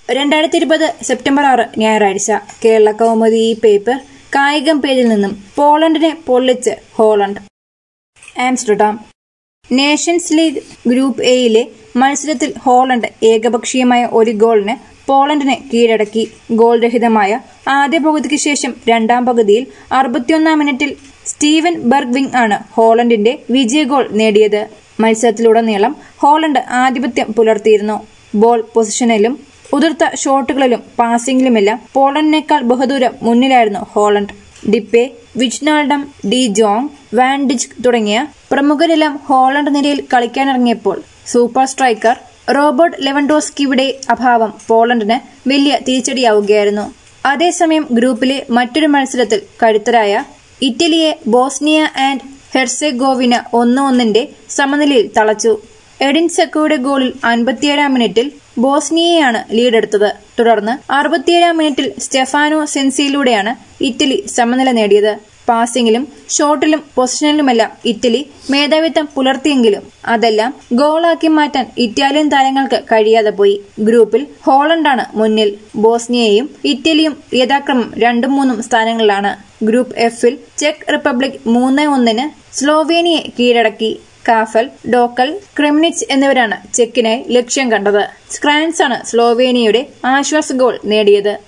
രണ്ടായിരത്തി ഇരുപത് സെപ്റ്റംബർ ആറ് ഞായറാഴ്ച കേരള കൗമുദി ഈ പേപ്പർ കായികം പേജിൽ നിന്നും പോളണ്ടിനെ പൊള്ളിച്ച് Holland Amsterdam Nations League group എയിലെ മത്സരത്തിൽ ഹോളണ്ട് ഏകപക്ഷീയമായ ഒരു ഗോളിന് പോളണ്ടിനെ കീഴടക്കി ഗോൾ രഹിതമായ ആദ്യ പകുതിക്ക് ശേഷം രണ്ടാം പകുതിയിൽ അറുപത്തിയൊന്നാം മിനിറ്റിൽ സ്റ്റീവൻ ബർഗ്വിംഗ് ആണ് ഹോളണ്ടിന്റെ വിജയ ഗോൾ നേടിയത് മത്സരത്തിലുടനീളം ഹോളണ്ട് ആധിപത്യം പുലർത്തിയിരുന്നു ബോൾ പൊസിഷനിലും ഉതിർത്ത ഷോട്ടുകളിലും പാസിംഗിലുമെല്ലാം പോളണ്ടിനേക്കാൾ ബഹുദൂരം മുന്നിലായിരുന്നു Holland Depay Wijnaldum de Jong van Dijk തുടങ്ങിയ പ്രമുഖരെല്ലാം ഹോളണ്ട് നിരയിൽ കളിക്കാനിറങ്ങിയപ്പോൾ സൂപ്പർ സ്ട്രൈക്കർ റോബർട്ട് ലെവൻഡോസ്കിയുടെ അഭാവം പോളണ്ടിന് വലിയ തിരിച്ചടിയാവുകയായിരുന്നു അതേസമയം ഗ്രൂപ്പിലെ മറ്റൊരു മത്സരത്തിൽ കരുത്തരായ ഇറ്റലിയെ ബോസ്നിയ ആൻഡ് ഹെർസെഗോവിന ഒന്ന് ഒന്നിന്റെ സമനിലയിൽ തളച്ചു എഡിൻ സെക്കോയുടെ ഗോളിൽ അൻപത്തിയേഴാം മിനിറ്റിൽ ബോസ്നിയയാണ് ലീഡെടുത്തത് തുടർന്ന് അറുപത്തിയേഴാം മിനിറ്റിൽ സ്റ്റെഫാനോ സെൻസിയിലൂടെയാണ് ഇറ്റലി സമനില നേടിയത് പാസിംഗിലും ഷോട്ടിലും പൊസിഷനിലുമെല്ലാം ഇറ്റലി മേധാവിത്വം പുലർത്തിയെങ്കിലും അതെല്ലാം ഗോളാക്കി മാറ്റാൻ ഇറ്റാലിയൻ താരങ്ങൾക്ക് കഴിയാതെ പോയി ഗ്രൂപ്പിൽ ഹോളണ്ടാണ് മുന്നിൽ ബോസ്നിയയും ഇറ്റലിയും യഥാക്രമം രണ്ടും മൂന്നും സ്ഥാനങ്ങളിലാണ് ഗ്രൂപ്പ് എഫിൽ ചെക്ക് റിപ്പബ്ലിക് മൂന്ന് ഒന്നിന് സ്ലോവേനിയെ കീഴടക്കി കാഫൽ ഡോക്കൽ ക്രിമിനിച്ച് എന്നിവരാണ് ചെക്കിനായി ലക്ഷ്യം കണ്ടത് സ്ക്രാൻസ് ആണ് സ്ലോവേനിയയുടെ ആശ്വാസ ഗോൾ നേടിയത്